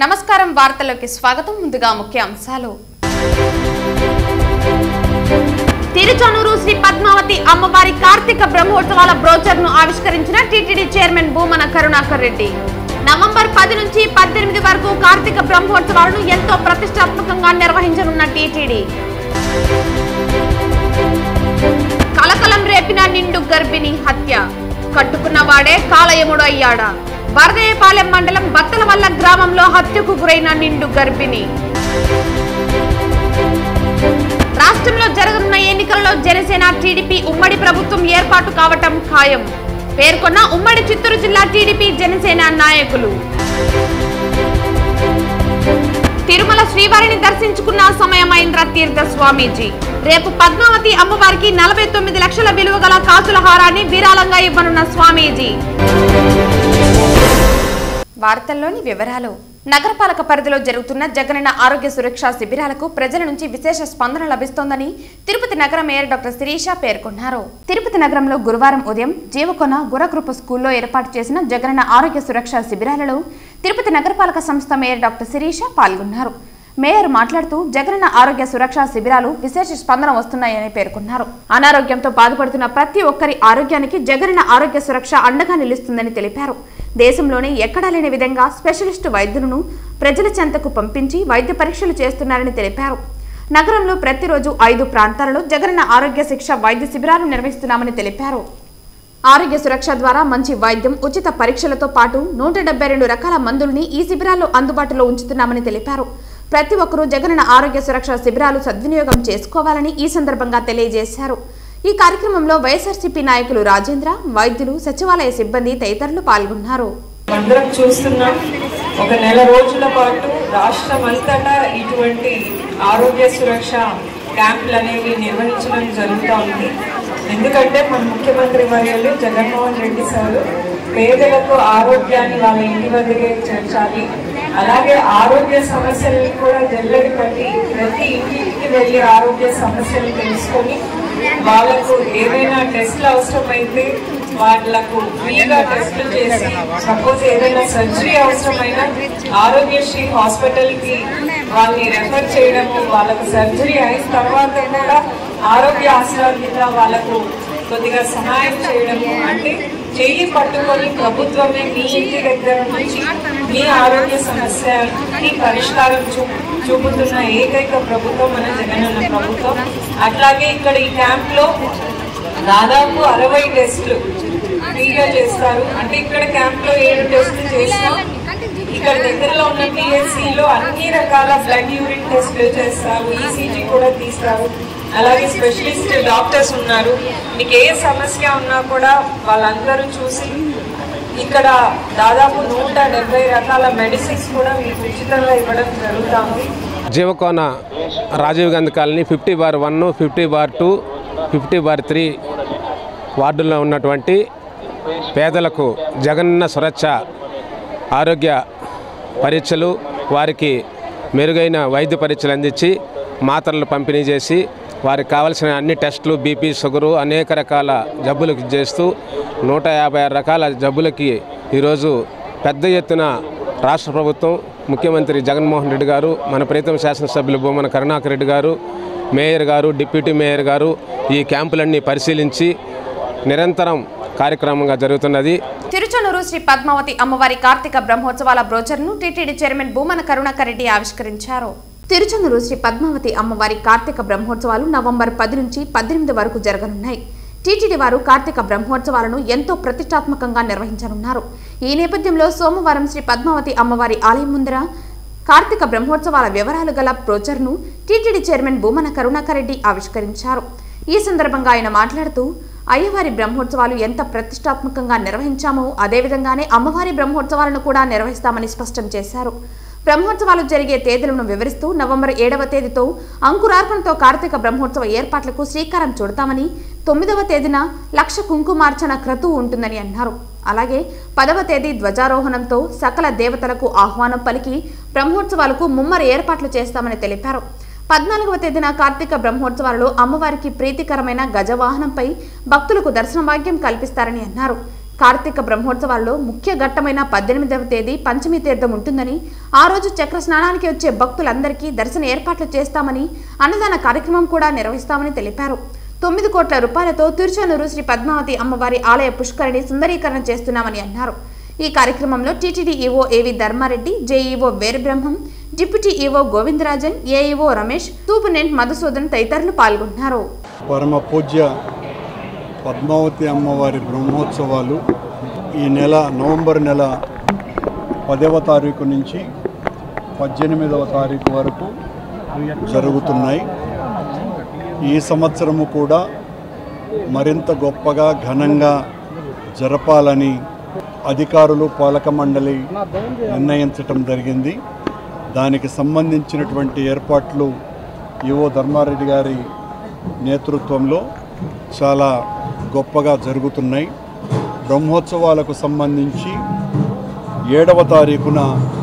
నమస్కారం వార్తల్లోకి స్వాగతం ముందుగా ముఖ్య అంశాలు తిరుచానూరు శ్రీ పద్మావతి అమ్మవారి కార్తీక బ్రహ్మోత్సవాల బ్రోచర్ ను ఆవిష్కరించిన TTD chairman Bhumana Karunakar Reddy November పది నుంచి పద్దెనిమిది వరకు కార్తీక బ్రహ్మోత్సవాలను ఎంతో ప్రతిష్టాత్మకంగా నిర్వహించనున్న టీటీడీ కలకలం రేపిన నిండు గర్భిణి హత్య కట్టుకున్నవాడే కాలయముడు అయ్యాడా వరదయపాలెం మండలం బత్తలవల్ల గ్రామంలో హత్యకు గురైన నిండు గర్భిణి రాష్ట్రంలో జరగనున్న ఎన్నికలలో జనసేన టీడీపీ ఉమ్మడి ప్రభుత్వం ఏర్పాటు కావటం ఖాయం పేర్కొన్న ఉమ్మడి చిత్తూరు జిల్లా టీడీపీ జనసేన నాయకులు తిరుమల శ్రీవారిని దర్శించుకున్న సమయమైంద్ర తీర్థ స్వామీజీ రేపు పద్మావతి అమ్మవారికి నలభై తొమ్మిది లక్షల విలువ గల కాసుల హారాన్ని విరాళంగా ఇవ్వనున్న స్వామీజీ వార్తల్లోని వివరాలు నగరపాలక పరిధిలో జరుగుతున్న జగనన్న ఆరోగ్య సురక్ష శిబిరాలకు ప్రజల నుంచి విశేష స్పందన లభిస్తోందని తిరుపతి నగర మేయర్ డాక్టర్ శిరీష పేర్కొన్నారు తిరుపతి నగరంలో గురువారం ఉదయం జీవకొన గురకృప స్కూల్లో ఏర్పాటు చేసిన జగనన్న ఆరోగ్య సురక్ష శిబిరాలలో తిరుపతి నగరపాలక సంస్థ మేయర్ డాక్టర్ శిరీష పాల్గొన్నారు మేయర్ మాట్లాడుతూ జగనన్న ఆరోగ్య సురక్ష శిబిరాలు విశేష స్పందన వస్తున్నాయని పేర్కొన్నారు అనారోగ్యంతో బాధపడుతున్న ప్రతి ఒక్కరి ఆరోగ్యానికి జగనన్న ఆరోగ్య సురక్ష అండగా నిలుస్తుందని తెలిపారు దేశంలోనే ఎక్కడా లేని విధంగా స్పెషలిస్టు వైద్యులను ప్రజల చెంతకు పంపించి వైద్య పరీక్షలు చేస్తున్నారని తెలిపారు నగరంలో ప్రతిరోజు ఐదు ప్రాంతాలలో జగనన్న ఆరోగ్య శిక్ష వైద్య శిబిరాలు నిర్వహిస్తున్నామని తెలిపారు ఆరోగ్య సురక్ష ద్వారా మంచి వైద్యం ఉచిత పరీక్షలతో పాటు నూట డెబ్బై రెండు రకాల మందుల్ని ఈ శిబిరాల్లో అందుబాటులో ఉంచుతున్నామని తెలిపారు ప్రతి ఒక్కరూ జగనన్న ఆరోగ్య సురక్ష శిబిరాలు సద్వినియోగం చేసుకోవాలని ఈ సందర్భంగా తెలియజేశారు ఈ కార్యక్రమంలో వైఎస్ఆర్సీపీ నాయకులు రాజేంద్ర వైద్యులు సచివాలయ సిబ్బంది తదితరులు పాల్గొన్నారు అందరం చూస్తున్నాం ఒక నెల రోజుల పాటు రాష్ట్రం అంతటా ఇటువంటి ఆరోగ్య సురక్ష క్యాంపులు అనేవి నిర్వహించడం జరుగుతూ ఉంది ఎందుకంటే మన ముఖ్యమంత్రి వర్యులు జగన్మోహన్ రెడ్డి సార్ పేదలకు ఆరోగ్యాన్ని వాళ్ళ ఇంటి వద్దకే చేర్చాలి అలాగే ఆరోగ్య సమస్యలను కూడా జల్లడి పట్టి ప్రతి ఇంటికి వెళ్ళి ఆరోగ్య సమస్యలు తెలుసుకొని వాళ్ళకు ఏదైనా టెస్ట్లు అవసరమైతే వాళ్ళకు ఫ్రీగా టెస్టులు చేసి సపోజ్ ఏదైనా సర్జరీ అవసరమైన ఆరోగ్యశ్రీ హాస్పిటల్ కి వాళ్ళని రెఫర్ చేయడము వాళ్ళకు సర్జరీ అయిన తర్వాత కూడా ఆరోగ్య ఆశ్రయాల కింద వాళ్ళకు కొద్దిగా సహాయం చేయడము అంటే చెయ్యి పట్టుకొని ప్రభుత్వమే మీ ఇంటి దగ్గర నుంచి మీ ఆరోగ్య సమస్యకి పరిష్కారం చూ చూపుతున్న ఏకైక ప్రభుత్వం మన జగనన్న ప్రభుత్వం అట్లాగే ఇక్కడ ఈ క్యాంప్ లో దాదాపు అరవై టెస్టులు ఫ్రీగా చేస్తారు అంటే ఇక్కడ క్యాంప్ లో ఏడు టెస్టులు చేసినా ఇక్కడ దగ్గరలో ఉన్న పిఎస్సి లో అన్ని రకాల బ్లడ్ యూరిన్ టెస్టులు చేస్తారు ఈసీజీ కూడా తీస్తారు అలాగే స్పెషలిస్ట్ డాక్టర్స్ ఉన్నారు మీకు ఏ సమస్య ఉన్నా కూడా వాళ్ళందరూ చూసి ఇక్కడ దాదాపు నూట డెబ్బై రకాల మెడిసిన్స్ కూడా మీకు ఉచితంగా ఇవ్వడం జరుగుతుంది Jeevakona Rajiv Gandhi colony fifty bar one fifty bar two fifty bar three వార్డుల్లో ఉన్నటువంటి పేదలకు జగనన్న సురక్ష ఆరోగ్య పరీక్షలు వారికి మెరుగైన వైద్య పరీక్షలు అందించి మాత్రలు పంపిణీ చేసి వారికి కావలసిన అన్ని టెస్టులు బీపీ షుగరు అనేక రకాల జబ్బులకు చేస్తూ నూట యాభై ఆరు రకాల జబ్బులకి ఈరోజు పెద్ద ఎత్తున రాష్ట్ర ప్రభుత్వం ముఖ్యమంత్రి జగన్మోహన్ రెడ్డి గారు మన ప్రీతం శాసనసభ్యులు భూమన కరుణాకర్ రెడ్డి గారు మేయర్ గారు డిప్యూటీ మేయర్ గారు ఈ క్యాంపులన్నీ పరిశీలించి నిరంతరం కార్యక్రమంగా జరుగుతున్నది తిరుచనూరు శ్రీ పద్మావతి అమ్మవారి కార్తీక బ్రహ్మోత్సవాల బ్రోచర్ను టీటీడీ చైర్మన్ భూమన కరుణాకర్ రెడ్డి ఆవిష్కరించారు తిరుచనూరు శ్రీ పద్మావతి అమ్మవారి కార్తీక బ్రహ్మోత్సవాలు నవంబర్ పది నుంచి పద్దెనిమిది వరకు జరగనున్నాయి టీటీడీ వారు కార్తీక బ్రహ్మోత్సవాలను ఎంతో ప్రతిష్టాత్మకంగా నిర్వహించనున్నారు ఈ నేపథ్యంలో సోమవారం శ్రీ పద్మావతి అమ్మవారి ఆలయం ముందర కార్తీక బ్రహ్మోత్సవాల వివరాలు గల బ్రోచర్ను టీటీడీ చైర్మన్ భూమన కరుణాకర్ రెడ్డి ఆవిష్కరించారు ఈ సందర్భంగా ఆయన మాట్లాడుతూ అయ్యవారి బ్రహ్మోత్సవాలు ఎంత ప్రతిష్టాత్మకంగా నిర్వహించామో అదేవిధంగానే అమ్మవారి బ్రహ్మోత్సవాలను కూడా నిర్వహిస్తామని స్పష్టం చేశారు బ్రహ్మోత్సవాలు జరిగే తేదీలను వివరిస్తూ నవంబర్ ఏడవ తేదీతో అంకురార్పణతో కార్తీక బ్రహ్మోత్సవ ఏర్పాట్లకు శ్రీకారం చుడతామని తొమ్మిదవ తేదీన లక్ష కుంకుమార్చన క్రతువు ఉంటుందని అన్నారు అలాగే పదవ తేదీ ధ్వజారోహణంతో సకల దేవతలకు ఆహ్వానం పలికి బ్రహ్మోత్సవాలకు ముమ్మర ఏర్పాట్లు చేస్తామని తెలిపారు పద్నాలుగవ తేదీన కార్తీక బ్రహ్మోత్సవాలలో అమ్మవారికి ప్రీతికరమైన గజవాహనంపై భక్తులకు దర్శన భాగ్యం కల్పిస్తారని అన్నారు కార్తీక బ్రహ్మోత్సవాల్లో ముఖ్య ఘట్టమైన పద్దెనిమిదవ తేదీ పంచమి తీర్థం ఉంటుందని ఆ రోజు చక్ర స్నానానికి వచ్చే భక్తులందరికీ దర్శన ఏర్పాట్లు చేస్తామని అన్నదాన కార్యక్రమం కూడా నిర్వహిస్తామని తెలిపారు తొమ్మిది కోట్ల రూపాయలతో తిరుచానూరు శ్రీ పద్మావతి అమ్మవారి ఆలయ పుష్కరిణి సుందరీకరణ చేస్తున్నామని అన్నారు ఈ కార్యక్రమంలో TTD EO AV Dharmareddy JEO Veerabrahmam deputy EO Govindarajan AEO Ramesh superintendent Madhusudan తదితరులు పాల్గొన్నారు పరమ పూజ్య పద్మావతి అమ్మవారి బ్రహ్మోత్సవాలు ఈ నెల నవంబర్ నెల పదవ తారీఖు నుంచి పద్దెనిమిదవ తారీఖు వరకు జరుగుతున్నాయి ఈ సంవత్సరము కూడా మరింత గొప్పగా ఘనంగా జరపాలని అధికారులు పాలక మండలి నిర్ణయించటం జరిగింది దానికి సంబంధించినటువంటి ఏర్పాట్లు ఈవో ధర్మారెడ్డి గారి నేతృత్వంలో చాలా గొప్పగా జరుగుతున్నాయి బ్రహ్మోత్సవాలకు సంబంధించి ఏడవ తారీఖున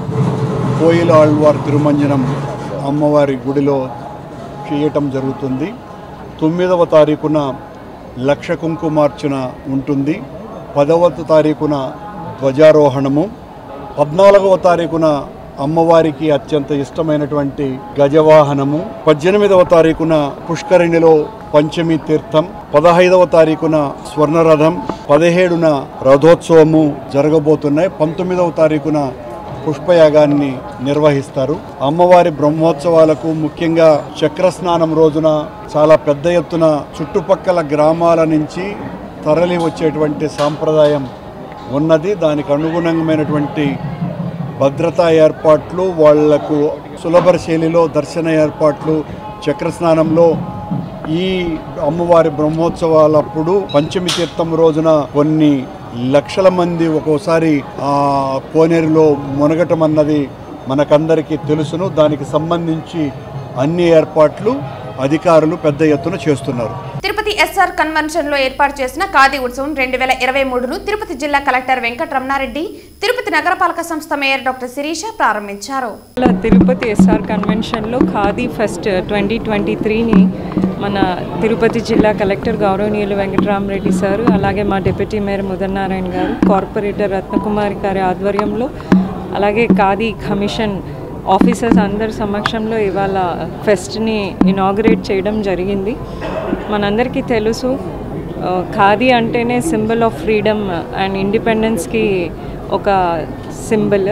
కోయిల ఆళ్వార్ తిరుమంజనం అమ్మవారి గుడిలో చేయటం జరుగుతుంది తొమ్మిదవ తారీఖున లక్ష కుంకుమార్చన ఉంటుంది పదవ తారీఖున ధ్వజారోహణము పద్నాలుగవ తారీఖున అమ్మవారికి అత్యంత ఇష్టమైనటువంటి గజవాహనము పద్దెనిమిదవ తారీఖున పుష్కరిణిలో పంచమి తీర్థం పదహైదవ తారీఖున స్వర్ణరథం పదిహేడున రథోత్సవము జరగబోతున్నాయి పంతొమ్మిదవ తారీఖున పుష్పయాగాన్ని నిర్వహిస్తారు అమ్మవారి బ్రహ్మోత్సవాలకు ముఖ్యంగా చక్ర స్నానం రోజున చాలా పెద్ద ఎత్తున చుట్టుపక్కల గ్రామాల నుంచి తరలి వచ్చేటువంటి సాంప్రదాయం ఉన్నది దానికి అనుగుణమైనటువంటి భద్రతా ఏర్పాట్లు వాళ్లకు సులభ శైలిలో దర్శన ఏర్పాట్లు చక్రస్నానంలో ఈ అమ్మవారి బ్రహ్మోత్సవాలప్పుడు పంచమి తీర్థం రోజున కొన్ని లక్షల మంది ఒక్కోసారి ఆ కోనేరులో మునగటం అన్నది మనకందరికీ తెలుసును దానికి సంబంధించి అన్ని ఏర్పాట్లు అధికారులు పెద్ద ఎత్తున చేస్తున్నారు తిరుపతి ఎస్ఆర్ కన్వెన్షన్ లో ఏర్పాటు చేసిన ఖాదీ ఉత్సవం రెండు వేల ఇరవై మూడును తిరుపతి జిల్లా కలెక్టర్ వెంకటరమణారెడ్డి తిరుపతి నగరపాలక సంస్థ మేయర్ డాక్టర్ శిరీష ప్రారంభించారు ఇలా తిరుపతి ఎస్ఆర్ కన్వెన్షన్లో ఖాదీ ఫెస్ట్ ట్వంటీ ట్వంటీ త్రీని మన తిరుపతి జిల్లా కలెక్టర్ గౌరవనీయులు వెంకటరామరెడ్డి సార్ అలాగే మా డిప్యూటీ మేయర్ ముదన్నారాయణ గారు కార్పొరేటర్ రత్నకుమారి గారి ఆధ్వర్యంలో అలాగే ఖాదీ కమిషన్ ఆఫీసర్స్ అందరి సమక్షంలో ఇవాళ ఫెస్ట్ని ఇనాగ్రేట్ చేయడం జరిగింది మనందరికీ తెలుసు ఆ, ఖాదీ అంటేనే సింబల్ ఆఫ్ ఫ్రీడమ్ అండ్ ఇండిపెండెన్స్కి ఒక సింబల్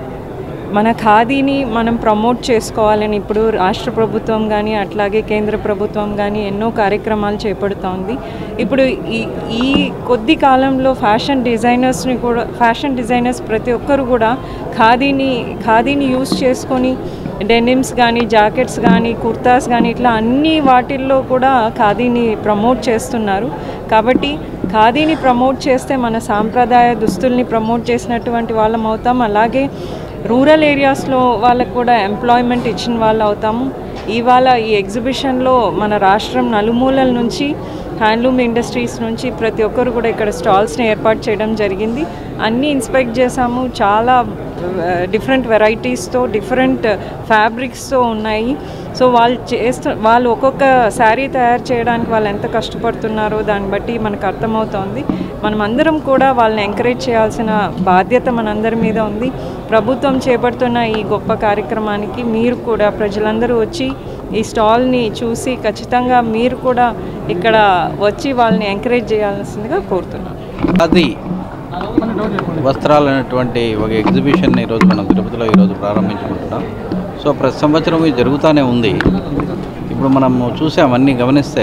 మన ఖాదీని మనం ప్రమోట్ చేసుకోవాలని ఇప్పుడు రాష్ట్ర ప్రభుత్వం కానీ అట్లాగే కేంద్ర ప్రభుత్వం కానీ ఎన్నో కార్యక్రమాలు చేపడుతోంది ఇప్పుడు ఈ ఈ కొద్ది కాలంలో ఫ్యాషన్ డిజైనర్స్ని కూడా ఫ్యాషన్ డిజైనర్స్ ప్రతి ఒక్కరు కూడా ఖాదీని ఖాదీని యూస్ చేసుకొని డెనిమ్స్ కానీ జాకెట్స్ కానీ కుర్తాస్ కానీ ఇట్లా అన్ని వాటిల్లో కూడా ఖాదీని ప్రమోట్ చేస్తున్నారు కాబట్టి ఖాదీని ప్రమోట్ చేస్తే మన సాంప్రదాయ దుస్తుల్ని ప్రమోట్ చేసినటువంటి వాళ్ళం అవుతాం అలాగే రూరల్ ఏరియాస్లో వాళ్ళకు కూడా ఎంప్లాయ్మెంట్ ఇచ్చిన వాళ్ళు అవుతాము ఇవాళ ఈ ఎగ్జిబిషన్లో మన రాష్ట్రం నలుమూలల నుంచి హ్యాండ్లూమ్ ఇండస్ట్రీస్ నుంచి ప్రతి ఒక్కరు కూడా ఇక్కడ స్టాల్స్ని ఏర్పాటు చేయడం జరిగింది అన్నీ ఇన్స్పెక్ట్ చేసాము చాలా డిఫరెంట్ వెరైటీస్తో డిఫరెంట్ ఫ్యాబ్రిక్స్తో ఉన్నాయి సో వాళ్ళు చేస్తూ వాళ్ళు ఒక్కొక్క శారీ తయారు చేయడానికి వాళ్ళు ఎంత కష్టపడుతున్నారో దాన్ని బట్టి మనకు అర్థమవుతోంది మనం అందరం కూడా వాళ్ళని ఎంకరేజ్ చేయాల్సిన బాధ్యత మనందరి మీద ఉంది ప్రభుత్వం చేపడుతున్న ఈ గొప్ప కార్యక్రమానికి మీరు కూడా ప్రజలందరూ వచ్చి ఈ స్టాల్ని చూసి ఖచ్చితంగా మీరు కూడా ఇక్కడ వచ్చి వాళ్ళని ఎంకరేజ్ చేయాల్సిందిగా కోరుతున్నాను అది వస్త్రాలు అనేటువంటి ఒక ఎగ్జిబిషన్ ఈరోజు మనం తిరుపతిలో ఈరోజు ప్రారంభించుకుంటున్నాం సో ప్రతి సంవత్సరం ఇది జరుగుతూనే ఉంది ఇప్పుడు మనం చూసామన్నీ గమనిస్తే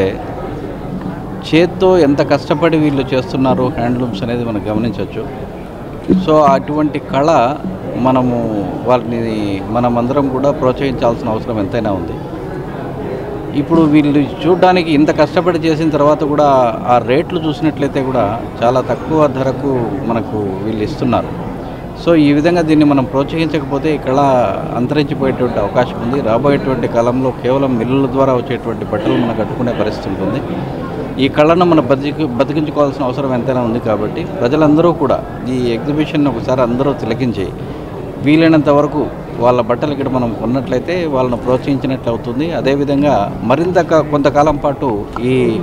చేత్తో ఎంత కష్టపడి వీళ్ళు చేస్తున్నారు హ్యాండ్లూమ్స్ అనేది మనం గమనించవచ్చు సో అటువంటి కళ మనము వాటిని మనమందరం కూడా ప్రోత్సహించాల్సిన అవసరం ఎంతైనా ఉంది ఇప్పుడు వీళ్ళు చూడడానికి ఇంత కష్టపడి చేసిన తర్వాత కూడా ఆ రేట్లు చూసినట్లయితే కూడా చాలా తక్కువ ధరకు మనకు వీళ్ళు ఇస్తున్నారు సో ఈ విధంగా దీన్ని మనం ప్రోత్సహించకపోతే ఈ కళ అంతరించిపోయేటువంటి అవకాశం ఉంది రాబోయేటువంటి కాలంలో కేవలం మిల్లుల ద్వారా వచ్చేటువంటి బట్టలు మనం కట్టుకునే పరిస్థితి ఉంటుంది ఈ కళను మనం బతికి బతికించుకోవాల్సిన అవసరం ఎంతైనా ఉంది కాబట్టి ప్రజలందరూ కూడా ఈ ఎగ్జిబిషన్ ఒకసారి అందరూ తిలకించి వీలైనంత వరకు వాళ్ళ బట్టలు ఇక్కడ మనం కొన్నట్లయితే వాళ్ళను ప్రోత్సహించినట్లు అవుతుంది అదేవిధంగా మరింత క- కొంతకాలం పాటు ఈ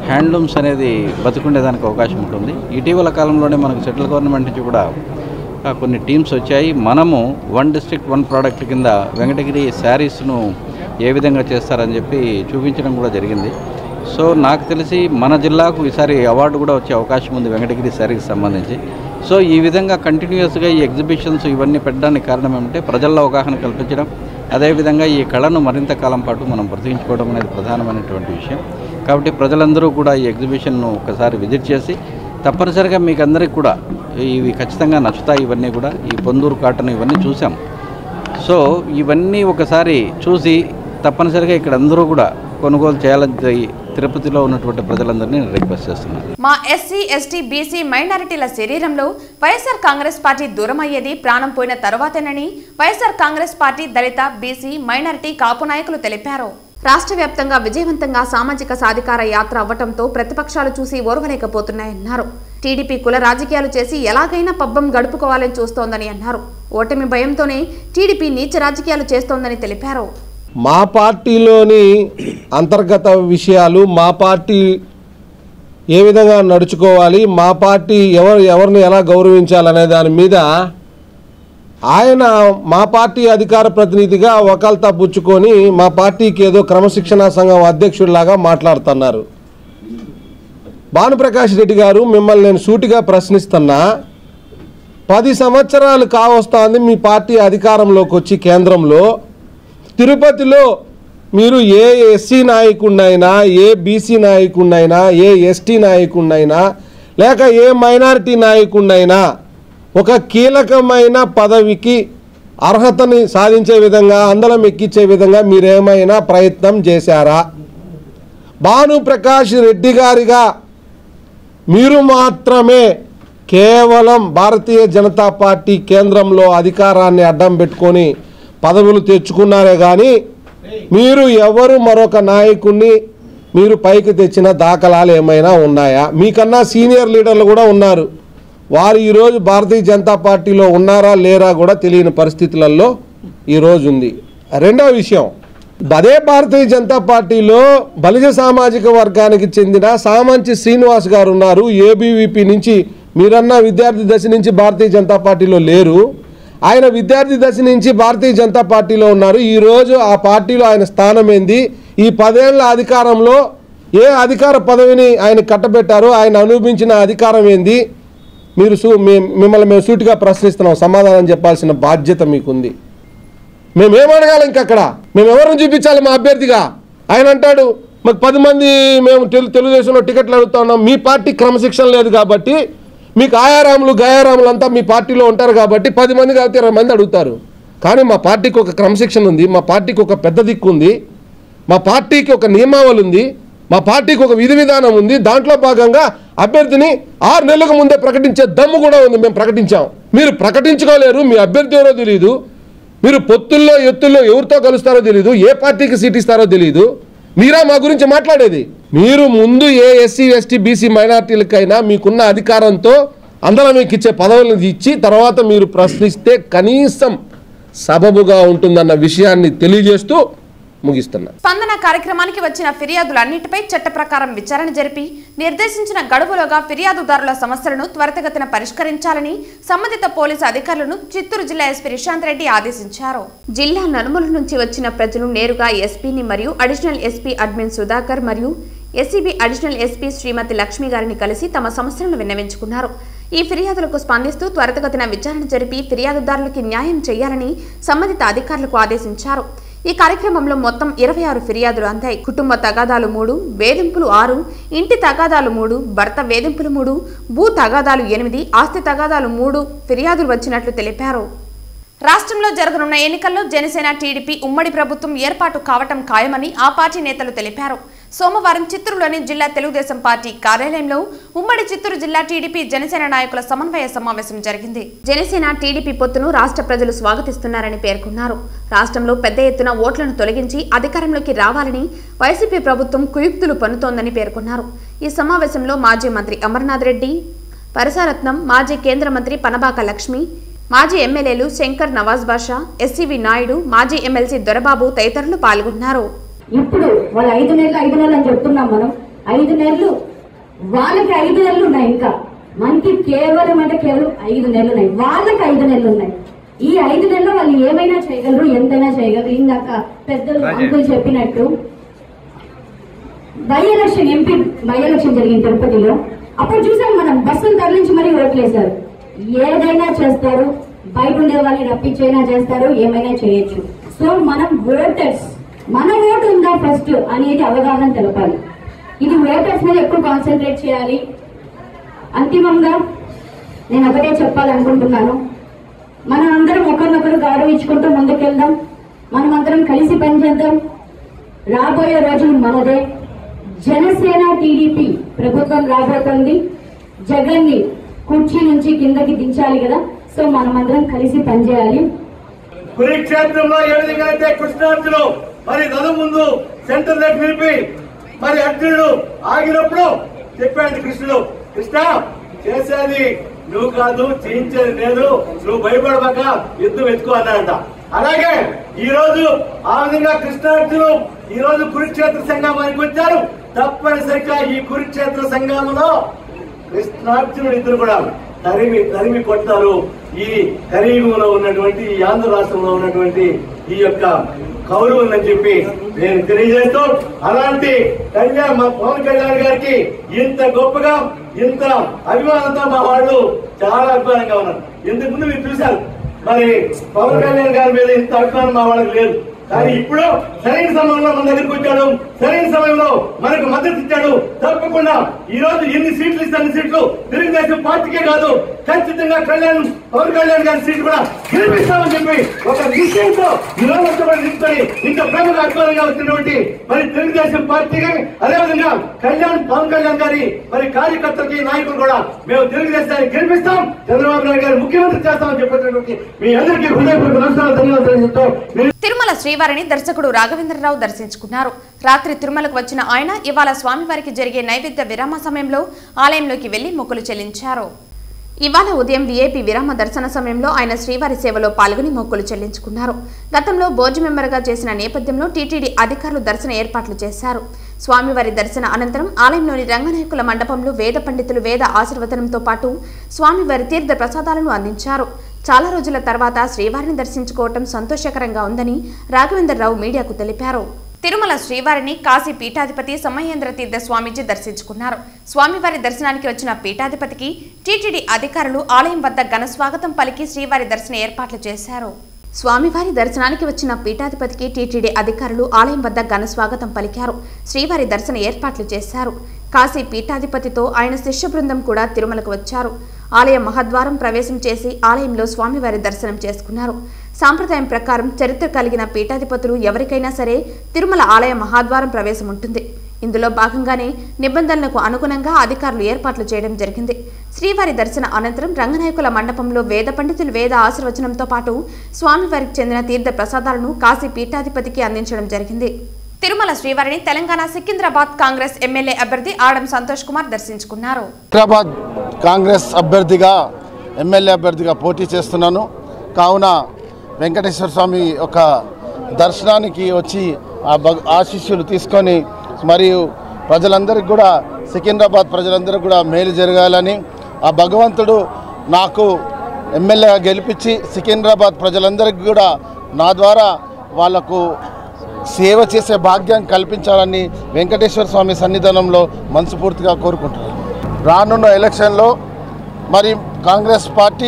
హ్యాండ్లూమ్స్ అనేది బతుకుండేదానికి అవకాశం ఉంటుంది ఇటీవల కాలంలోనే మనకు సెంట్రల్ గవర్నమెంట్ నుంచి కూడా ఆ, కొన్ని టీమ్స్ వచ్చాయి మనము వన్ డిస్ట్రిక్ట్ వన్ ప్రోడక్ట్ కింద వెంకటగిరి శారీస్ను ఏ విధంగా చేస్తారని చెప్పి చూపించడం కూడా జరిగింది సో నాకు తెలిసి మన జిల్లాకు ఈసారి అవార్డు కూడా వచ్చే అవకాశం ఉంది వెంకటగిరి శారీకి సంబంధించి సో ఈ విధంగా కంటిన్యూస్గా ఈ ఎగ్జిబిషన్స్ ఇవన్నీ పెట్టడానికి కారణం ఏమంటే ప్రజల్లో అవగాహన కల్పించడం అదేవిధంగా ఈ కళను మరింత కాలం పాటు మనం బ్రతికించుకోవడం అనేది ప్రధానమైనటువంటి విషయం కాబట్టి ప్రజలందరూ కూడా ఈ ఎగ్జిబిషన్ను ఒకసారి విజిట్ చేసి తప్పనిసరిగా మీకు అందరికి కూడా ఇవి ఖచ్చితంగా నచ్చుతాయి ఇవన్నీ కూడా ఈ పొందూరు కాటన్ ఇవన్నీ చూసాం సో ఇవన్నీ ఒకసారి చూసి తప్పనిసరిగా ఇక్కడ అందరూ కూడా కొనుగోలు చేయాలని తి- తిరుపతిలో ఉన్నటువంటి ప్రజలందరినీ నేను రిక్వెస్ట్ చేస్తున్నాను మా ఎస్సీ ఎస్టీ బీసీ మైనారిటీల శరీరంలో వైఎస్ఆర్ కాంగ్రెస్ పార్టీ దూరమయ్యేది ప్రాణం పోయిన తరువాతేనని వైఎస్ఆర్ కాంగ్రెస్ పార్టీ దళిత బీసీ మైనారిటీ కాపు నాయకులు తెలిపారు రాష్ట్ర వ్యాప్తంగా విజయవంతంగా సామాజిక సాధికార యాత్ర అవ్వటంతో ప్రతిపక్షాలు చూసి ఓర్వలేకపోతున్నాయన్నారు టీడీపీ కుల రాజకీయాలు చేసి ఎలాగైనా పబ్బం గడుపుకోవాలని చూస్తోందని అన్నారు ఓటమి భయంతోనే టీడీపీ నీచ రాజకీయాలు చేస్తోందని తెలిపారు మా పార్టీలోని అంతర్గత విషయాలు మా పార్టీ ఏ విధంగా నడుచుకోవాలి మా పార్టీ ఎవరు ఎవరిని ఎలా గౌరవించాలనే దాని మీద ఆయన మా పార్టీ అధికార ప్రతినిధిగా ఒకల్తా పుచ్చుకొని మా పార్టీకి ఏదో క్రమశిక్షణా సంఘం అధ్యక్షుడిలాగా మాట్లాడుతున్నారు భానుప్రకాష్ రెడ్డి గారు మిమ్మల్ని నేను సూటిగా ప్రశ్నిస్తున్నా పది సంవత్సరాలు కావస్తోంది మీ పార్టీ అధికారంలోకి వచ్చి కేంద్రంలో తిరుపతిలో మీరు ఏ ఎస్సీ నాయకుడినైనా ఏ బీసీ నాయకుడినైనా ఏ ఎస్టీ నాయకుడినైనా లేక ఏ మైనారిటీ నాయకుడినైనా ఒక కీలకమైన పదవికి అర్హతని సాధించే విధంగా అందలం ఎక్కించే విధంగా మీరేమైనా ప్రయత్నం చేశారా భానుప్రకాష్ రెడ్డి గారిగా మీరు మాత్రమే కేవలం భారతీయ జనతా పార్టీ కేంద్రంలో అధికారాన్ని అడ్డం పెట్టుకొని పదవులు తెచ్చుకున్నారే కానీ మీరు ఎవరు మరొక నాయకుడిని మీరు పైకి తెచ్చిన దాఖలాలు ఏమైనా ఉన్నాయా మీకన్నా సీనియర్ లీడర్లు కూడా ఉన్నారు వారు ఈరోజు భారతీయ జనతా పార్టీలో ఉన్నారా లేరా కూడా తెలియని పరిస్థితులలో ఈరోజు ఉంది రెండవ విషయం అదే భారతీయ జనతా పార్టీలో బలిజ సామాజిక వర్గానికి చెందిన సామంచి శ్రీనివాస్ గారు ఉన్నారు ఏబీవీపీ నుంచి మీరన్న విద్యార్థి దశ నుంచి భారతీయ జనతా పార్టీలో లేరు ఆయన విద్యార్థి దశ నుంచి భారతీయ జనతా పార్టీలో ఉన్నారు ఈరోజు ఆ పార్టీలో ఆయన స్థానం ఏంది ఈ పదేళ్ల అధికారంలో ఏ అధికార పదవిని ఆయన కట్టబెట్టారో ఆయన అనుభవించిన అధికారం ఏంది మీరు సూ మీ- మిమ్మల్ని మేము సూటిగా ప్రశ్నిస్తున్నాం సమాధానం చెప్పాల్సిన బాధ్యత మీకుంది మేమేం అడగాలి ఇంకక్కడ మేము ఎవరిని చూపించాలి మా అభ్యర్థిగా ఆయన అంటాడు మాకు పది మంది మేము తెలు తెలుగుదేశంలో టికెట్లు అడుగుతా ఉన్నాం మీ పార్టీ క్రమశిక్షణ లేదు కాబట్టి మీకు ఆయారాములు గయారాములు అంతా మీ పార్టీలో ఉంటారు కాబట్టి పది మంది కాబట్టి ఇరవై మంది అడుగుతారు కానీ మా పార్టీకి ఒక క్రమశిక్షణ ఉంది మా పార్టీకి ఒక పెద్ద దిక్కు ఉంది మా పార్టీకి ఒక నియమావళి ఉంది మా పార్టీకి ఒక విధి విధానం ఉంది దాంట్లో భాగంగా అభ్యర్థిని ఆరు నెలలకు ముందే ప్రకటించే దమ్ము కూడా ఉంది మేము ప్రకటించాం మీరు ప్రకటించుకోలేరు మీ అభ్యర్థి ఎవరో తెలియదు మీరు పొత్తుల్లో ఎత్తుల్లో ఎవరితో కలుస్తారో తెలియదు ఏ పార్టీకి సీట్ ఇస్తారో తెలియదు మీరా మా గురించి మాట్లాడేది మీరు ముందు ఏ ఎస్సీ ఎస్టీ బీసీ మైనార్టీలకైనా మీకున్న అధికారంతో అందరం మీకు ఇచ్చే పదవులను ఇచ్చి తర్వాత మీరు ప్రశ్నిస్తే కనీసం సబబుగా ఉంటుందన్న విషయాన్ని తెలియజేస్తూ ముగిస్తున్నా స్పందన కార్యక్రమానికి వచ్చిన ఫిర్యాదులన్నిటిపై చట్ట ప్రకారం విచారణ జరిపి నిర్దేశించిన గడువులోగా ఫిర్యాదుదారుల సమస్యలను త్వరితగతిన పరిష్కరించాలని సంబంధిత పోలీసు అధికారులను చిత్తూరు జిల్లా ఎస్పీ రిశాంత్ రెడ్డి ఆదేశించారు జిల్లా నలుమూల నుంచి వచ్చిన ప్రజలు నేరుగా ఎస్పీని మరియు అడిషనల్ ఎస్పీ అడ్మిన్ సుధాకర్ మరియు SCB additional SP Srimathi Lakshmi గారిని కలిసి తమ సమస్యలను విన్నవించుకున్నారు ఈ ఫిర్యాదులకు స్పందిస్తూ త్వరితగతిన విచారణ జరిపి ఫిర్యాదుదారులకి న్యాయం చేయాలని సంబంధిత అధికారులకు ఆదేశించారు ఈ కార్యక్రమంలో మొత్తం ఇరవై ఆరు ఫిర్యాదులు అందాయి కుటుంబ తగాదాలు మూడు వేధింపులు ఆరు ఇంటి తగాదాలు మూడు భర్త వేధింపులు మూడు భూ తగాదాలు ఎనిమిది ఆస్తి తగాదాలు మూడు ఫిర్యాదులు వచ్చినట్లు తెలిపారు రాష్ట్రంలో జరగనున్న ఎన్నికల్లో జనసేన టీడీపీ ఉమ్మడి ప్రభుత్వం ఏర్పాటు కావటం ఖాయమని ఆ పార్టీ నేతలు తెలిపారు సోమవారం చిత్తూరులోని జిల్లా తెలుగుదేశం పార్టీ కార్యాలయంలో ఉమ్మడి చిత్తూరు జిల్లా టీడీపీ జనసేన నాయకుల సమన్వయ సమావేశం జరిగింది జనసేన టీడీపీ పొత్తును రాష్ట్ర ప్రజలు స్వాగతిస్తున్నారని పేర్కొన్నారు రాష్ట్రంలో పెద్ద ఎత్తున ఓట్లను తొలగించి అధికారంలోకి రావాలని వైసీపీ ప్రభుత్వం కుయుక్తులు పన్నుతోందని పేర్కొన్నారు ఈ సమావేశంలో మాజీ మంత్రి అమర్నాథ్ రెడ్డి పరసారత్నం మాజీ కేంద్ర మంత్రి పనబాక లక్ష్మి మాజీ ఎమ్మెల్యేలు శంకర్ నవాజ్ బాషా ఎస్సీవి నాయుడు మాజీ ఎమ్మెల్సీ దొరబాబు తదితరులు పాల్గొన్నారు ఇప్పుడు వాళ్ళు ఐదు నెలలు ఐదు నెలలు అని చెప్తున్నాం మనం ఐదు నెలలు వాళ్ళకి ఐదు నెలలు ఉన్నాయి ఇంకా మనకి కేవలం అంటే కేవలం ఐదు నెలలు ఉన్నాయి వాళ్ళకి ఐదు నెలలు ఉన్నాయి ఈ ఐదు నెలల్లో వాళ్ళు ఏమైనా చేయగలరు ఎంతైనా చేయగలరు ఇందాక పెద్దలు అంకుల్ చెప్పినట్టు by election MP by election జరిగింది తిరుపతిలో అప్పుడు చూసాం మనం బస్సులు తరలించి మరీ ఓట్లేశారు ఏదైనా చేస్తారు బయట ఉండే వాళ్ళని రప్పించైనా చేస్తారు ఏమైనా చేయొచ్చు సో మనం ఓటర్స్ మన ఓటు ఉందా ఫస్ట్ అనేది అవగాహన తెలపాలి ఇది ఓటర్స్ మీద ఎక్కువ కాన్సన్ట్రేట్ చేయాలి అంతిమంగా నేను ఒకటే చెప్పాలనుకుంటున్నాను మనం అందరం ఒకరినొకరు గౌరవించుకుంటూ ముందుకెళ్దాం మనం అందరం కలిసి పనిచేద్దాం రాబోయే రోజులు మనదే జనసేన టీడీపీ ప్రభుత్వం రాబోతోంది జగన్ ని కుర్చీ నుంచి కిందకి దించాలి కదా సో మనమందరం కలిసి పనిచేయాలి కురుక్షేత్రంలో ఏ విధంగా అయితే కృష్ణార్జును మరి రథం ముందు సెంటర్ దగ్గర నిలిపి మరి అర్జునుడు ఆగినప్పుడు చెప్పాడు కృష్ణుడు కృష్ణ చేసేది నువ్వు కాదు చేయించేది నేను నువ్వు భయపడబాక యుద్ధం ఎత్తుకో అన్నాడంట అలాగే ఈ రోజు ఆ విధంగా కృష్ణార్జును ఈ రోజు కురుక్షేత్ర సంగమానికి వచ్చారు తప్పనిసరిగా ఈ కురుక్షేత్ర సంగమంలో కృష్ణార్జునుడు ఇద్దరు కూడా తరిమి తరిమి కొడతారు ఈ కరీంలో ఉన్నటువంటి ఈ ఆంధ్ర రాష్ట్రంలో ఉన్నటువంటి ఈ యొక్క కౌరవులని చెప్పి నేను తెలియజేస్తూ అలాంటి కళ్యాణ్ మా పవన్ కళ్యాణ్ గారికి ఇంత గొప్పగా ఇంత అభిమానంతో మా వాళ్ళు చాలా అభిమానంగా ఉన్నారు ఇంతకు ముందు మీరు చూశారు మరి పవన్ కళ్యాణ్ గారి మీద ఇంత అభిమానం మా వాళ్ళకి లేదు కానీ ఇప్పుడు సరైన సమయంలో మన దగ్గరికి వచ్చాడు సరైన సమయంలో మనకు మద్దతు ఇచ్చాడు తప్పకుండా ఈ రోజు ఎన్ని సీట్లు ఇస్తే అన్ని సీట్లు తెలుగుదేశం పార్టీకే కాదు ఖచ్చితంగా కళ్యాణ్ పవన్ కళ్యాణ్ గారి సీట్లు కూడా గెలిపిస్తామని చెప్పి ఒక నిశ్చయంతో ఈ రోజు కష్టపడి నిలుచుకొని ఇంత ప్రేమగా అభిమానంగా వచ్చినటువంటి మరి తెలుగుదేశం పార్టీకి అదేవిధంగా కళ్యాణ్ పవన్ కళ్యాణ్ గారి మరి కార్యకర్తలకి నాయకులు కూడా మేము తెలుగుదేశాన్ని గెలిపిస్తాం చంద్రబాబు నాయుడు గారు ముఖ్యమంత్రి చేస్తామని చెప్పేటటువంటి మీ అందరికీ హృదయపూర్వక నమస్కారాలు ధన్యవాదాలు చెప్తూ మీ తిరుమల శ్రీవారిని దర్శకుడు రాఘవేంద్రరావు దర్శించుకున్నారు రాత్రి తిరుమలకు వచ్చిన ఆయన ఇవాళ స్వామివారికి జరిగే నైవేద్య విరామ సమయంలో ఆలయంలోకి వెళ్లి మొక్కులు చెల్లించారు ఇవాళ ఉదయం వీఐపీ విరామ దర్శన సమయంలో ఆయన శ్రీవారి సేవలో పాల్గొని మొక్కులు చెల్లించుకున్నారు గతంలో బోర్డు మెంబర్గా చేసిన నేపథ్యంలో టీటీడీ అధికారులు దర్శన ఏర్పాట్లు చేశారు స్వామివారి దర్శన అనంతరం ఆలయంలోని రంగనాయకుల మండపంలో వేద పండితులు వేద ఆశీర్వదనంతో పాటు స్వామివారి తీర్థ ప్రసాదాలను అందించారు చాలా రోజుల తర్వాత శ్రీవారిని దర్శించుకోవటం సంతోషకరంగా ఉందని రాఘవేంద్రరావు మీడియాకు తెలిపారు తిరుమల శ్రీవారిని కాశీ పీఠాధిపతి సమయేంద్ర తీర్థ స్వామీజీ దర్శించుకున్నారు స్వామివారి దర్శనానికి వచ్చిన పీఠాధిపతికి టీటీడీ అధికారులు ఆలయం వద్ద ఘన స్వాగతం పలికి శ్రీవారి దర్శన ఏర్పాట్లు చేశారు స్వామివారి దర్శనానికి వచ్చిన పీఠాధిపతికి టీటీడీ అధికారులు ఆలయం వద్ద ఘన స్వాగతం పలికారు శ్రీవారి దర్శన ఏర్పాట్లు చేశారు కాశీ పీఠాధిపతితో ఆయన శిష్య బృందం కూడా తిరుమలకు వచ్చారు ఆలయ మహద్వారం ప్రవేశం చేసి ఆలయంలో స్వామివారి దర్శనం చేసుకున్నారు సాంప్రదాయం ప్రకారం చరిత్ర కలిగిన పీఠాధిపతులు ఎవరికైనా సరే తిరుమల ఆలయ మహాద్వారం ప్రవేశం ఉంటుంది ఇందులో భాగంగానే నిబంధనలకు అనుగుణంగా అధికారులు ఏర్పాట్లు చేయడం జరిగింది శ్రీవారి దర్శన అనంతరం రంగనాయకుల మండపంలో వేద పండితులు వేద ఆశీర్వచనంతో పాటు స్వామివారికి చెందిన తీర్థ ప్రసాదాలను కాశీ పీఠాధిపతికి అందించడం జరిగింది తిరుమల శ్రీవారిని తెలంగాణ సికింద్రాబాద్ కాంగ్రెస్ ఎమ్మెల్యే అభ్యర్థి ఆడం సంతోష్ కుమార్ దర్శించుకున్నారు హైదరాబాద్ కాంగ్రెస్ అభ్యర్థిగా ఎమ్మెల్యే అభ్యర్థిగా పోటీ చేస్తున్నాను కావున వెంకటేశ్వర స్వామి ఒక దర్శనానికి వచ్చి ఆ భగ ఆశీస్సులు తీసుకొని మరియు ప్రజలందరికీ కూడా సికింద్రాబాద్ ప్రజలందరికీ కూడా మేలు జరగాలని ఆ భగవంతుడు నాకు ఎమ్మెల్యేగా గెలిపించి సికింద్రాబాద్ ప్రజలందరికీ కూడా నా ద్వారా వాళ్లకు సేవ చేసే భాగ్యం కల్పించాలని వెంకటేశ్వర స్వామి సన్నిధానంలో మనస్ఫూర్తిగా కోరుకుంటున్నాను రానున్న ఎలక్షన్లో మరి కాంగ్రెస్ పార్టీ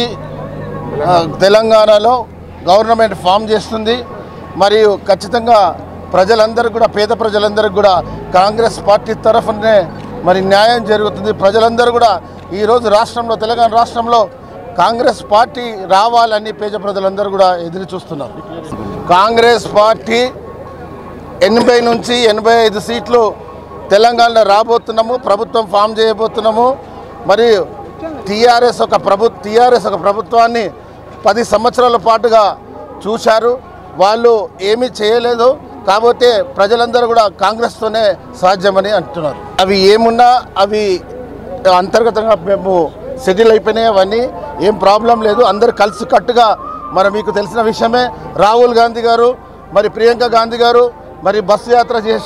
ఆ, తెలంగాణలో గవర్నమెంట్ ఫామ్ చేస్తుంది మరియు ఖచ్చితంగా ప్రజలందరూ కూడా పేద ప్రజలందరికీ కూడా కాంగ్రెస్ పార్టీ తరఫునే మరి న్యాయం జరుగుతుంది ప్రజలందరూ కూడా ఈరోజు రాష్ట్రంలో తెలంగాణ రాష్ట్రంలో కాంగ్రెస్ పార్టీ రావాలని పేద ప్రజలందరూ కూడా ఎదురు చూస్తున్నారు కాంగ్రెస్ పార్టీ ఎనభై నుంచి ఎనభై ఐదు సీట్లు తెలంగాణలో రాబోతున్నాము ప్రభుత్వం ఫామ్ చేయబోతున్నాము మరియు టీఆర్ఎస్ ఒక ప్రభు టీఆర్ఎస్ ఒక ప్రభుత్వాన్ని పది సంవత్సరాల పాటుగా చూశారు వాళ్ళు ఏమీ చేయలేదు కాకపోతే ప్రజలందరూ కూడా కాంగ్రెస్తోనే సాధ్యమని అంటున్నారు అవి ఏమున్నా అవి అంతర్గతంగా మేము సెటిల్ అయిపోయినాయి అవన్నీ ఏం ప్రాబ్లం లేదు అందరు కలిసి కట్టుగా మరి మీకు తెలిసిన విషయమే రాహుల్ గాంధీ గారు మరి ప్రియాంక గాంధీ గారు మరి బస్సు యాత్ర చేశారు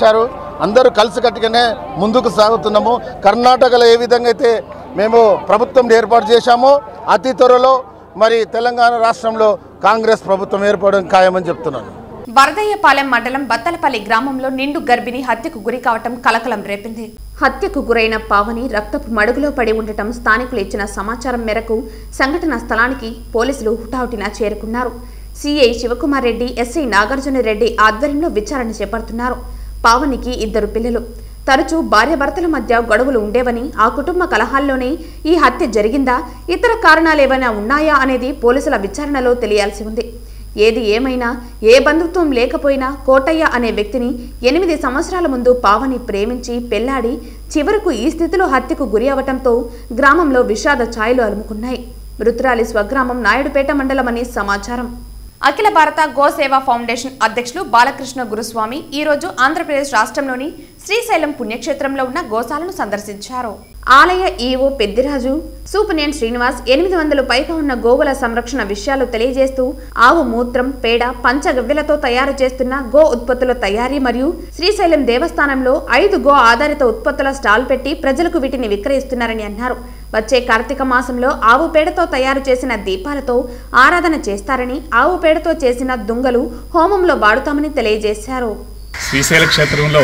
అందరూ కలిసికట్టుగానే ముందుకు సాగుతున్నాము కర్ణాటకలో ఏ విధంగా అయితే మేము ప్రభుత్వం ఏర్పాటు చేశామో అతి త్వరలో మరి తెలంగాణ రాష్ట్రంలో కాంగ్రెస్ ప్రభుత్వం ఏర్పడడం ఖాయమని చెప్తున్నాను వరదయ్యపాలెం మండలం బత్తలపల్లి గ్రామంలో నిండు గర్భిణి హత్యకు గురి కావటం కలకలం రేపింది హత్యకు గురైన పావని రక్తపు మడుగులో పడి ఉండటం స్థానికులు ఇచ్చిన సమాచారం మేరకు సంఘటన స్థలానికి పోలీసులు హుటాహుటిన చేరుకున్నారు సిఐ శివకుమార్ రెడ్డి ఎస్ఐ నాగార్జున రెడ్డి ఆధ్వర్యంలో విచారణ చేపడుతున్నారు పావనికి ఇద్దరు పిల్లలు తరచూ భార్యాభర్తల మధ్య గొడవలు ఉండేవని ఆ కుటుంబ కలహాల్లోనే ఈ హత్య జరిగిందా ఇతర కారణాలు ఏమైనా ఉన్నాయా అనేది పోలీసుల విచారణలో తెలియాల్సి ఉంది ఏది ఏమైనా ఏ బంధుత్వం లేకపోయినా కోటయ్య అనే వ్యక్తిని ఎనిమిది సంవత్సరాల ముందు పావని ప్రేమించి పెళ్లాడి చివరకు ఈ స్థితిలో హత్యకు గురి అవటంతో గ్రామంలో విషాద ఛాయలు అలుముకున్నాయి మృతురాలి స్వగ్రామం నాయుడుపేట మండలమని సమాచారం అఖిల భారత గో సేవా ఫౌండేషన్ అధ్యక్షులు బాలకృష్ణ గురుస్వామి ఈ రోజు ఆంధ్రప్రదేశ్ రాష్ట్రంలోని శ్రీశైలం పుణ్యక్షేత్రంలో ఉన్న గోశాలను సందర్శించారు ఆలయ ఈవో పెద్దిరాజు సూపర్నియన్ శ్రీనివాస్ ఎనిమిది వందలు పైగా ఉన్న గోవుల సంరక్షణ విషయాలు తెలియజేస్తూ ఆవు మూత్రం పేడ పంచగవ్యలతో తయారు చేస్తున్న గో ఉత్పత్తుల తయారీ మరియు శ్రీశైలం దేవస్థానంలో ఐదు గో ఆధారిత ఉత్పత్తుల స్టాల్ పెట్టి ప్రజలకు వీటిని విక్రయిస్తున్నారని అన్నారు వచ్చే కార్తీక మాసంలో ఆవు పేడతో తయారు చేసిన దీపాలతో ఆరాధన చేస్తారని ఆవు పేడతో చేసిన దుంగలు హోమంలో వాడుతామని తెలియజేశారు శ్రీశైల క్షేత్రంలో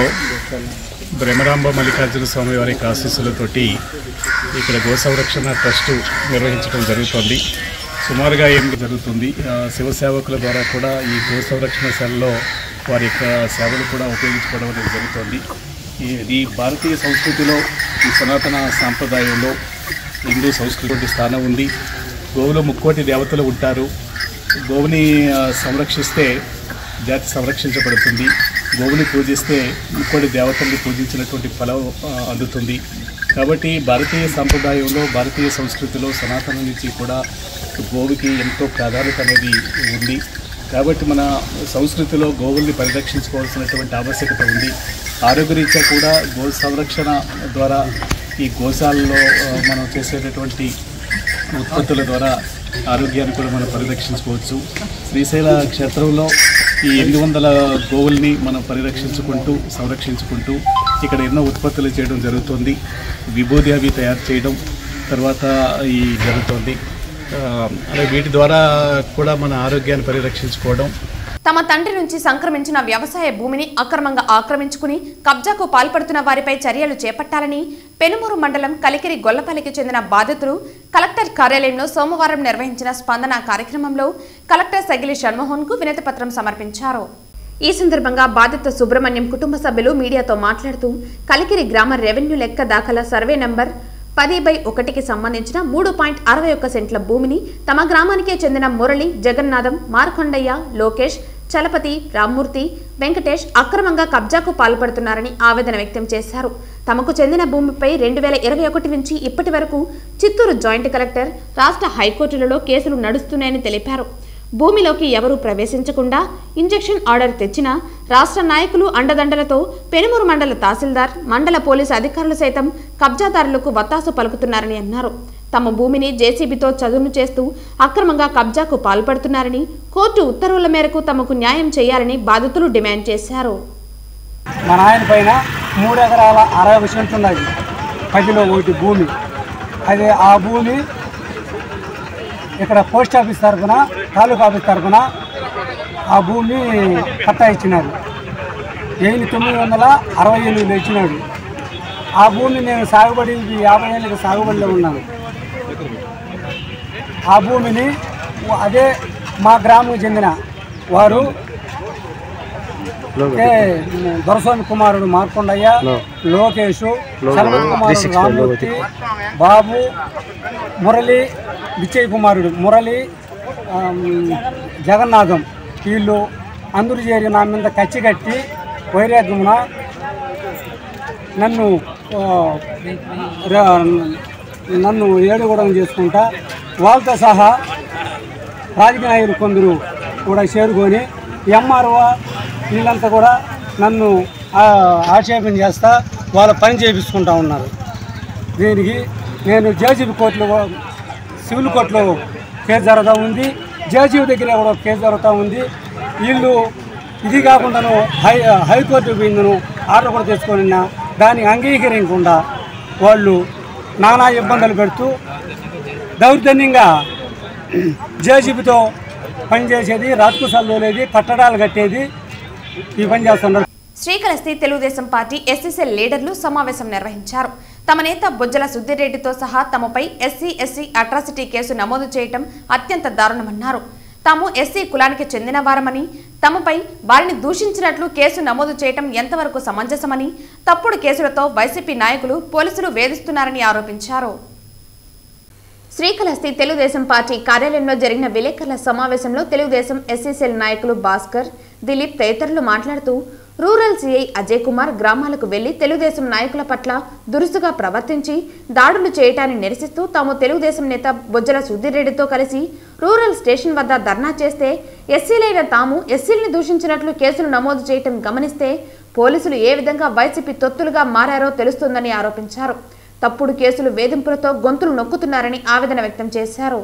బ్రహ్మరాంబ మల్లికార్జున స్వామి వారి ఆశీస్సులతోటి ఇక్కడ గో సంరక్షణ ట్రస్ట్ నిర్వహించడం జరుగుతోంది సుమారుగా ఏం జరుగుతుంది ఆ, శివ సేవకుల ద్వారా కూడా ఈ గో సంరక్షణ శాలలో వారి యొక్క సేవలు కూడా ఉపయోగించుకోవడం అనేది జరుగుతోంది ఈ ఈ భారతీయ సంస్కృతిలో ఈ సనాతన సాంప్రదాయంలో హిందూ సంస్కృతి స్థానం ఉంది గోవులో ముక్కోటి దేవతలు ఉంటారు గోవుని ఆ, సంరక్షిస్తే జాతి సంరక్షించబడుతుంది గోవుని పూజిస్తే ముక్కోటి దేవతల్ని పూజించినటువంటి ఫలం ఆ, అందుతుంది కాబట్టి భారతీయ సాంప్రదాయంలో భారతీయ సంస్కృతిలో సనాతనం నుంచి కూడా గోవుకి ఎంతో ప్రాధాన్యత అనేది ఉంది కాబట్టి మన సంస్కృతిలో గోవుల్ని పరిరక్షించుకోవాల్సినటువంటి ఆవశ్యకత ఉంది ఆరోగ్యరీత్యా కూడా గో సంరక్షణ ద్వారా ఈ గోశాలలో ఆ, మనం చేసేటటువంటి ఉత్పత్తుల ద్వారా ఆరోగ్యాన్ని కూడా మనం పరిరక్షించుకోవచ్చు శ్రీశైల క్షేత్రంలో ఈ ఎనిమిది వందల గోవుల్ని మనం పరిరక్షించుకుంటూ సంరక్షించుకుంటూ ఇక్కడ ఎన్నో ఉత్పత్తులు చేయడం జరుగుతుంది విభూది అవి తయారు చేయడం తర్వాత ఈ జరుగుతుంది ఆ, అలాగే వీటి ద్వారా కూడా మన ఆరోగ్యాన్ని పరిరక్షించుకోవడం తమ తండ్రి నుంచి సంక్రమించిన వ్యవసాయ భూమిని అక్రమంగా ఆక్రమించుకుని కబ్జాకు పాల్పడుతున్న వారిపై చర్యలు చేపట్టాలని పెనుమూరు మండలం కలికిరి గొల్లపల్లికి చెందిన బాధితులు కలెక్టర్ కార్యాలయంలో సోమవారం నిర్వహించిన స్పందన కార్యక్రమంలో కలెక్టర్ సగిలి షణ్మోహన్ కు వినతిపత్రం సమర్పించారు ఈ సందర్భంగా బాధిత సుబ్రహ్మణ్యం కుటుంబ సభ్యులు మీడియాతో మాట్లాడుతూ కలికిరి గ్రామ రెవెన్యూ లెక్క దాఖల సర్వే నంబర్ పది బై ఒకటికి సంబంధించిన మూడు పాయింట్ అరవై ఒక్క సెంట్ల భూమిని తమ గ్రామానికే చెందిన మురళి జగన్నాథం మార్కొండయ్య లోకేష్ చలపతి రామ్మూర్తి వెంకటేష్ అక్రమంగా కబ్జాకు పాల్పడుతున్నారని ఆవేదన వ్యక్తం చేశారు తమకు చెందిన భూమిపై రెండు వేల ఇరవై ఒకటి నుంచి ఇప్పటి వరకు చిత్తూరు జాయింట్ కలెక్టర్ రాష్ట్ర హైకోర్టులలో కేసులు నడుస్తున్నాయని తెలిపారు భూమిలోకి ఎవరూ ప్రవేశించకుండా ఇంజెక్షన్ ఆర్డర్ తెచ్చినా రాష్ట్ర నాయకులు అండదండలతో పెనుమూరు మండల తహసీల్దార్ మండల పోలీసు అధికారులు సైతం కబ్జాదారులకు వత్తాసు పలుకుతున్నారని అన్నారు తమ భూమిని జేసీబీతో చదును చేస్తూ అక్రమంగా కబ్జాకు పాల్పడుతున్నారని కోర్టు ఉత్తర్వుల మేరకు తమకు న్యాయం చేయాలని బాధితులు డిమాండ్ చేశారు మా నాయన పైన మూడు ఎకరాల అరవై సెంట్లు ఉన్నది పదిలో ఒకటి భూమి అది ఆ భూమి ఇక్కడ పోస్ట్ ఆఫీస్ తరఫున తాలూకా ఆఫీస్ తరఫున ఆ భూమి పట్టా ఇచ్చినారు వెయ్యి తొమ్మిది వందల అరవై ఎనిమిది ఇచ్చినాడు ఆ భూమి నేను సాగుబడి యాభై ఏళ్ళకి సాగుబడిలో ఉన్నాను ఆ భూమిని అదే మా గ్రామం చెందిన వారు ఏ, దొరస్వామి కుమారుడు మార్కొండయ్య లోకేష్ చలపతి కుమారుడు రామూర్తి బాబు మురళి విజయ్ కుమారుడు మురళి ఆమ్, జగన్నాథం వీళ్ళు అందరూ చేరి నా మీద కచ్చి కట్టి వైరాగ్యమున నన్ను ఆ, ర- నన్ను ఏడుగూడెం చేసుకుంటా వాళ్ళతో సహా రాజకీయ నాయకులు కొందరు కూడా చేరుకొని ఎంఆర్ఓ వీళ్ళంతా కూడా నన్ను ఆ, ఆక్షేపణ చేస్తా వాళ్ళ పని చేయించుకుంటా ఉన్నారు దీనికి నేను జేజీబీ కోర్టులో సివిల్ కోర్టులో కేసు జరుగుతూ ఉంది జేజీబీ దగ్గర కూడా కేసు జరుగుతూ ఉంది వీళ్ళు ఇది కాకుండాను హై హైకోర్టు పోయిందను ఆర్డర్ కూడా తెచ్చుకొని ఉన్నా దానికి అంగీకరించకుండా వాళ్ళు నానా ఇబ్బందులు పెడుతూ దౌర్జన్యంగా జేసీబీతో పనిచేసేది రాత్కుసాలు తోలేది కట్టడాలు కట్టేది ఈ పని చేస్తున్నారు శ్రీకాళహస్తి తెలుగుదేశం పార్టీ ఎస్సీసీఎల్ లీడర్లు సమావేశం నిర్వహించారు తమ నేత బొజ్జల సుద్దిరెడ్డితో సహా తమపై ఎస్సీ ఎస్సీ అట్రాసిటీ కేసు నమోదు చేయటం అత్యంత దారుణమన్నారు తాము ఎస్సీ కులానికి చెందిన వారమని తమపై వారిని దూషించినట్లు కేసు నమోదు చేయటం ఎంతవరకు సమంజసమని తప్పుడు కేసులతో వైసీపీ నాయకులు పోలీసులు వేధిస్తున్నారని ఆరోపించారు శ్రీకాళహస్తి తెలుగుదేశం పార్టీ కార్యాలయంలో జరిగిన విలేకరుల సమావేశంలో తెలుగుదేశం ఎస్సీసీఎల్ నాయకులు భాస్కర్ దిలీప్ తదితరులు మాట్లాడుతూ రూరల్ సీఐ అజయ్ కుమార్ గ్రామాలకు వెళ్లి తెలుగుదేశం నాయకుల పట్ల దురుసుగా ప్రవర్తించి దాడులు చేయటాన్ని నిరసిస్తూ తాము తెలుగుదేశం నేత బొజ్జల సుధీర్రెడ్డితో కలిసి రూరల్ స్టేషన్ వద్ద ధర్నా చేస్తే ఎస్సీలైన తాము ఎస్సీల్ని దూషించినట్లు కేసులు నమోదు చేయటం గమనిస్తే పోలీసులు ఏ విధంగా వైసీపీ తొత్తులుగా మారారో తెలుస్తుందని ఆరోపించారు తప్పుడు కేసులు వేధింపులతో గొంతులు నొక్కుతున్నారని ఆవేదన వ్యక్తం చేశారు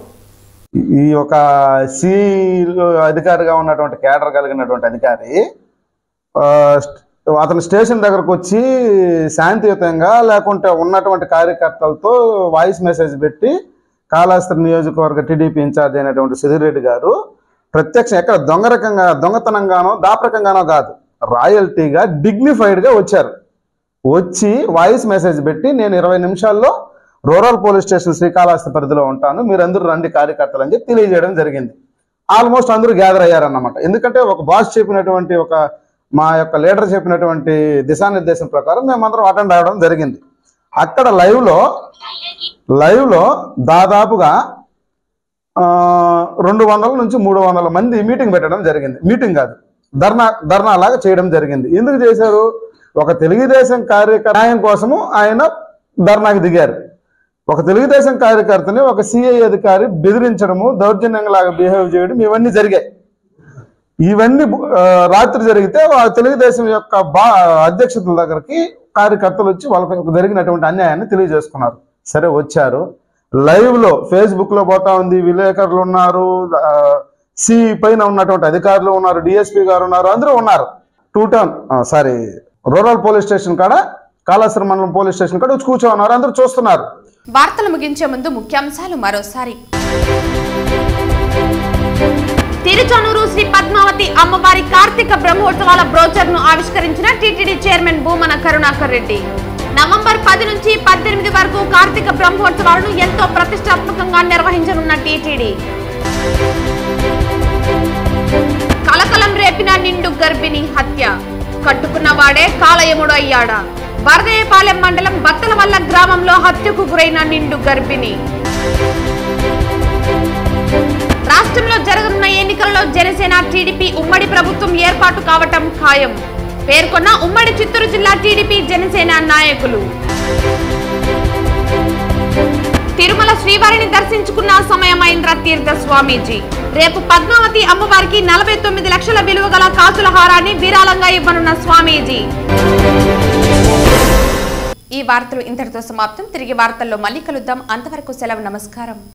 ఈ ఒక సి అధికారిగా ఉన్నటువంటి కేడర్ కలిగినటువంటి అధికారి ఆ, స్ట్- అతను స్టేషన్ దగ్గరకు వచ్చి శాంతియుతంగా లేకుంటే ఉన్నటువంటి కార్యకర్తలతో వాయిస్ మెసేజ్ పెట్టి కాళాస్త్రి నియోజకవర్గ టీడీపీ ఇన్ఛార్జ్ అయినటువంటి సుధీర్ రెడ్డి గారు ప్రత్యక్షం ఎక్కడ దొంగరకంగా దొంగతనంగానో దాపరకంగానో కాదు రాయల్టీగా డిగ్నిఫైడ్గా వచ్చారు వచ్చి వాయిస్ మెసేజ్ పెట్టి నేను ఇరవై నిమిషాల్లో రూరల్ పోలీస్ స్టేషన్ శ్రీకాళహస్తి పరిధిలో ఉంటాను మీరందరూ రండి కార్యకర్తలు అని చెప్పి తెలియజేయడం జరిగింది ఆల్మోస్ట్ అందరూ గ్యాదర్ అయ్యారన్నమాట ఎందుకంటే ఒక బాస్ చెప్పినటువంటి ఒక మా యొక్క లీడర్ చెప్పినటువంటి దిశానిర్దేశం ప్రకారం మేమందరం అటెండ్ అవ్వడం జరిగింది అక్కడ లైవ్లో లైవ్లో దాదాపుగా ఆ, రెండు వందల నుంచి మూడు వందల మంది మీటింగ్ పెట్టడం జరిగింది మీటింగ్ కాదు ధర్నా ధర్నా లాగా చేయడం జరిగింది ఎందుకు చేశారు ఒక తెలుగుదేశం కార్యకర్త న్యాయం కోసము ఆయన ధర్నాకి దిగారు ఒక తెలుగుదేశం కార్యకర్తని ఒక సిఐ అధికారి బెదిరించడము దౌర్జన్యంలాగా బిహేవ్ చేయడం ఇవన్నీ జరిగాయి ఇవన్నీ ఆ, రాత్రి జరిగితే ఆ తెలుగుదేశం యొక్క బా అధ్యక్షతల దగ్గరికి కార్యకర్తలు వచ్చి వాళ్ళకి జరిగినటువంటి అన్యాయాన్ని తెలియజేసుకున్నారు సరే వచ్చారు లైవ్ లో ఫేస్బుక్ లో పోతా ఉంది విలేకరులు ఉన్నారు సి పైన ఉన్నటువంటి అధికారులు ఉన్నారు డిఎస్పీ గారు ఉన్నారు అందరూ ఉన్నారు two town sorry rural police station కాడ కాళేశ్వరం మండలం పోలీస్ స్టేషన్ కాడ వచ్చి కూర్చో ఉన్నారు అందరూ చూస్తున్నారు వార్తలు ముగించే ముందు ముఖ్యాంశాలు మరోసారి తిరుచానూరు శ్రీ పద్మావతి అమ్మవారి కార్తీక బ్రహ్మోత్సవాల బ్రోచర్ ను ఆవిష్కరించిన TTD chairman Bhumana Karunakar Reddy November పది నుంచి పద్దెనిమిది వరకు కార్తీక బ్రహ్మోత్సవాలను ఎంతో ప్రతిష్టాత్మకంగా నిర్వహించనున్న టీటీడీ కలకలం రేపిన నిండు గర్భిణి హత్య కట్టుకున్న వాడే కాలయముడు అయ్యాడా వరదయపాలెం మండలం బత్తలవల్ల గ్రామంలో హత్యకు గురైన నిండు గర్భిణి రాష్ట్రంలో జరగనున్న ఎన్నికల్లో జనసేన టీడీపీ ఉమ్మడి ప్రభుత్వం ఏర్పాటు కావటం ఖాయం పేర్కొన్న ఉమ్మడి చిత్తూరు జిల్లా టీడీపీ జనసేన నాయకులు తిరుమల శ్రీవారిని దర్శించుకున్న సమయమైంద్ర తీర్థ స్వామీజీ రేపు పద్మావతి అమ్మవారికి నలభై తొమ్మిది లక్షల విలువ గల కాసుల హారాన్ని విరాళంగా ఇవ్వనున్న స్వామీజీ ఈ వార్తలు ఇంతటితో సమాప్తం తిరిగి వార్తల్లో మళ్ళీ కలుద్దాం అంతవరకు సెలవు నమస్కారం